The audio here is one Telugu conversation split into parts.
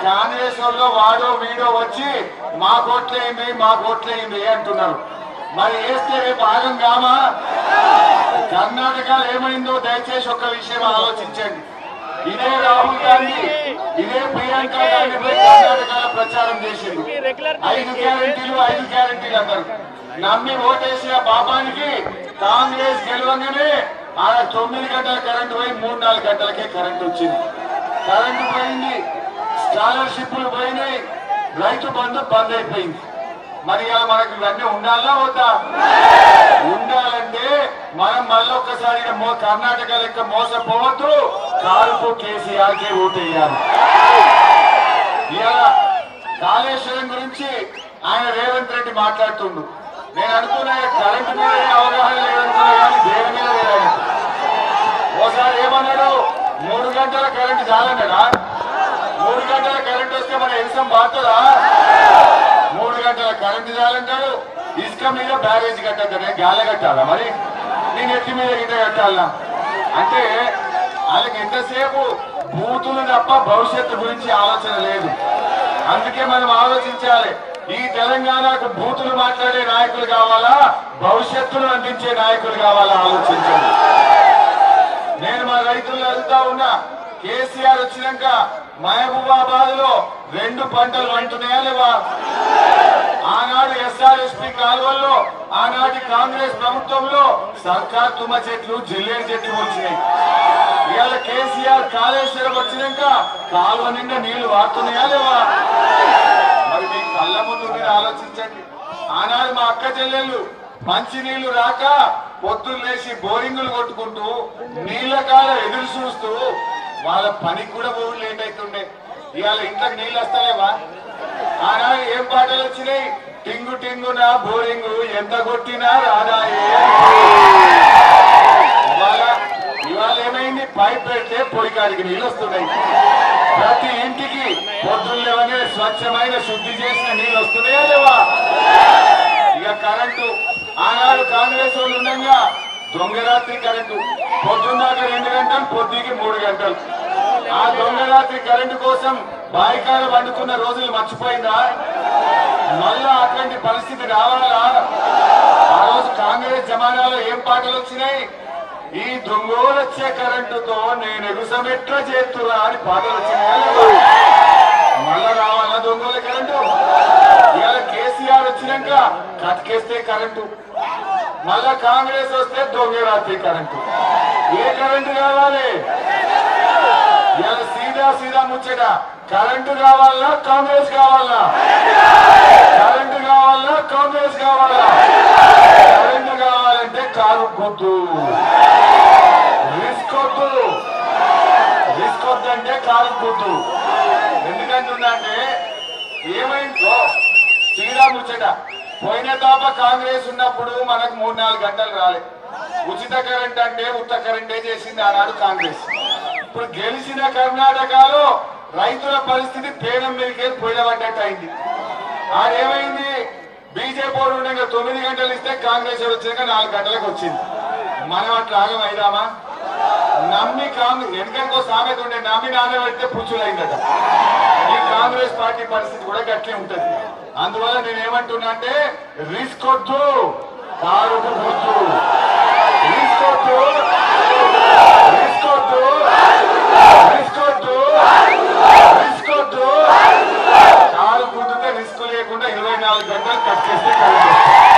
కాంగ్రెస్ వాళ్ళు వాడో వీడో వచ్చి మా కోట్లేయండి మా కోట్లేయండి అంటున్నారు మరి వేస్తే రేపు ఆగం కామా కర్ణాటకలో ఏమైందో దయచేసి ఒక విషయం ఆలోచించండి ఇదే రాహుల్ గాంధీ ఇదే ప్రియాంక గాంధీ పోయి కర్ణాటకలో ప్రచారం చేసింది ఐదు గ్యారెంటీలు ఐదు గ్యారెంటీలు అన్నారు నమ్మి ఓటేసిన పాపానికి కాంగ్రెస్ గెలవంగానే ఆడ తొమ్మిది గంటల కరెంటు పోయి మూడు నాలుగు గంటలకే కరెంట్ వచ్చింది కరెంటు పోయింది స్కాలర్షిప్లు పోయినాయి రైతు బంధు బంద్ అయిపోయింది మరి ఇలా మనకు ఇవన్నీ ఉండాలా వద్దా ఉండాలంటే మనం మళ్ళొక్కసారి ఇక మో కర్ణాటక లెక్క మోసపోవద్దు కారుకు కేసీఆర్ కే ఓటేయాలి ఇవాళ కాళేశ్వరం గురించి ఆయన రేవంత్ రెడ్డి మాట్లాడుతుండు నేను అనుకున్నా కరెంటు మీద ఏ అవగాహన లేదనుకున్నా కానీ దేని మీద లేదు ఓసారి ఏమన్నాడు మూడు గంటల కరెంటు చాలన్నాడా మూడు గంటల కరెంట్ వస్తే మన ఎగ్జామ్ బాగుతుందా మూడు గంటల కరెంటు చాలంటాడు ఇసుక మీద బ్యారేజ్ కట్టద్దని గాలి కట్టాలా మరి నేను ఎత్తి మీద గిట్ట కట్టాలా అంటే వాళ్ళకి ఎంతసేపు బూతులు తప్ప భవిష్యత్తు గురించి ఆలోచన లేదు అందుకే మనం ఆలోచించాలి ఈ తెలంగాణకు బూతులు మాట్లాడే నాయకులు కావాలా భవిష్యత్తును అందించే నాయకులు కావాలా ఆలోచించండి నేను మా రైతులు అడుగుతా ఉన్నా కేసీఆర్ వచ్చినాక మహబూబాబాద్ లో రెండు పంటలు వంటున్నాయా లేవా ఆనాడు ఎస్ఆర్ఎస్పీ కాలువల్లో ఆనాటి కాంగ్రెస్ ప్రభుత్వంలో సర్కార్ తుమ్మ చెట్లు జిల్లేడు చెట్లు వచ్చినాయి ఇవాళ కేసీఆర్ కాళేశ్వరం వచ్చినాక కాలువ నిండా నీళ్లు వాడుతున్నాయా లేవా మరి మీ కళ్ళ ముందు మీరు ఆలోచించండి ఆనాడు మా అక్క చెల్లెళ్ళు మంచి నీళ్లు రాక పొద్దున్న లేచి బోరింగులు కొట్టుకుంటూ నీళ్ల కాల ఎదురు చూస్తూ వాళ్ళ పనికి కూడా పోయి లేట్ అవుతుండే ఇవాళ ఇంట్లోకి నీళ్ళు వస్తలేవా ఆనాడు ఏం పాటలు వచ్చినాయి టింగు టింగు నా బోరింగు ఎంత కొట్టినా రాదాయే ఇవాళ ఇవాళ ఏమైంది పైప్ పెడితే పొయ్యి కాడికి నీళ్ళు వస్తున్నాయి ప్రతి ఇంటికి పొద్దున్నేవనే స్వచ్ఛమైన శుద్ధి చేసిన నీళ్ళు వస్తున్నాయా లేవా ఇక కరెంటు ఆనాడు కాంగ్రెస్ వాళ్ళు ఉండగా దొంగరాత్రి కరెంటు పొద్దున్నాక రెండు గంటలు పొద్దుకి మూడు గంటలు ఆ దొంగరాత్రి కరెంటు కోసం బాయికాడ వండుకున్న రోజులు మర్చిపోయిందా మళ్ళా అట్లాంటి పరిస్థితి రావాలా ఆ రోజు కాంగ్రెస్ జమానాలో ఏం పాటలు వచ్చినాయి ఈ దొంగోలు వచ్చే కరెంటుతో నేను ఎగుసమెట్లా చేస్తున్నా అని పాటలు వచ్చినాయా లేవా? మళ్ళా రావాలా దొంగల కరెంటు ఇవాళ కేసీఆర్ వచ్చినాక కట్కేస్తే కరెంటు మళ్ళా కాంగ్రెస్ వస్తే దొంగ రాత్రి కరెంటు ఏ కరెంటు కావాలి ఇవాళ సీదా సీదా ముచ్చట కరెంటు కావాలా కాంగ్రెస్ కావాలా కరెంటు కావాలా కాంగ్రెస్ కావాలా కరెంటు కావాలంటే కారు గుద్దు రిస్క్ వద్దు రిస్క్ వద్దంటే కారు గుద్దు ఎందుకంటున్నాంటే ఏమైందో శ్రీరామ్ ముచ్చట పోయిన తాప కాంగ్రెస్ ఉన్నప్పుడు మనకు మూడు నాలుగు గంటలు రాలే ఉచిత కరెంట్ అంటే ఉత్త కరెంటే చేసింది ఆనాడు కాంగ్రెస్ ఇప్పుడు గెలిచిన కర్ణాటకలో రైతుల పరిస్థితి పేరం మీదకే పోయినబడ్డట్టు అయింది ఆడేమైంది బీజేపీ వాడు ఉండగా తొమ్మిది గంటలు ఇస్తే కాంగ్రెస్ వాడు వచ్చాక నాలుగు గంటలకు వచ్చింది మనం అట్లా ఆగం అయిదామా నమ్మి కాంగ్రెస్ ఎందుకంటే సామెత ఉండే నమ్మి నాన్న పెడితే పుచ్చులైందట ఈ కాంగ్రెస్ పార్టీ పరిస్థితి కూడా గట్లే ఉంటది అందువల్ల నేను ఏమంటున్నా అంటే రిస్క్ వద్దు కారుకు వద్దు రిస్క్ వద్దు రిస్క్ వద్దు రిస్క్ వద్దు రిస్క్ వద్దు కారు గుద్దుతే రిస్క్ లేకుండా ఇరవై నాలుగు గంటలు కట్టేస్తే కరెంట్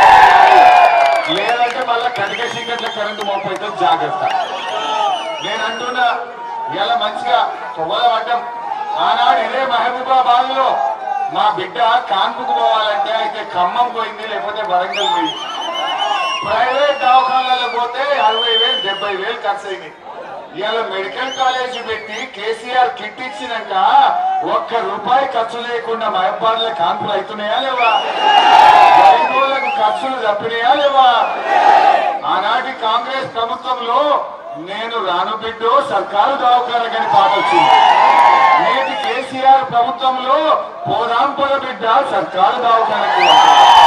లేదంటే మళ్ళీ కటిక చీకట్ల కరెంటు మోపైతే జాగ్రత్త నేను అంటున్నా ఇలా మంచిగా తొవ్వల పడ్డం ఆనాడు ఇదే మహబూబాబాద్ లో మా బిడ్డ కాన్పుకు పోవాలంటే అయితే ఖమ్మం పోయింది లేకపోతే వరంగల్ పోయింది ప్రైవేట్ దవాఖానాలకు పోతే అరవై వేలు డెబ్బై వేలు ఖర్చు అయింది ఇవాళ మెడికల్ కాలేజ్ పెట్టి కేసీఆర్ కిట్ ఇచ్చినాక ఒక్క రూపాయి ఖర్చు లేకుండా మహబాద్ల కాన్పులు అవుతున్నాయా లేవా గరీబులకు ఖర్చులు తప్పినాయా లేవా ఆనాటి కాంగ్రెస్ ప్రభుత్వంలో నేను రాను బిడ్డో సర్కారు దవాఖానకని పాట వచ్చింది నేటి కేసీఆర్ ప్రభుత్వంలో పోదాం పొల బిడ్డ సర్కారు దవాఖానకి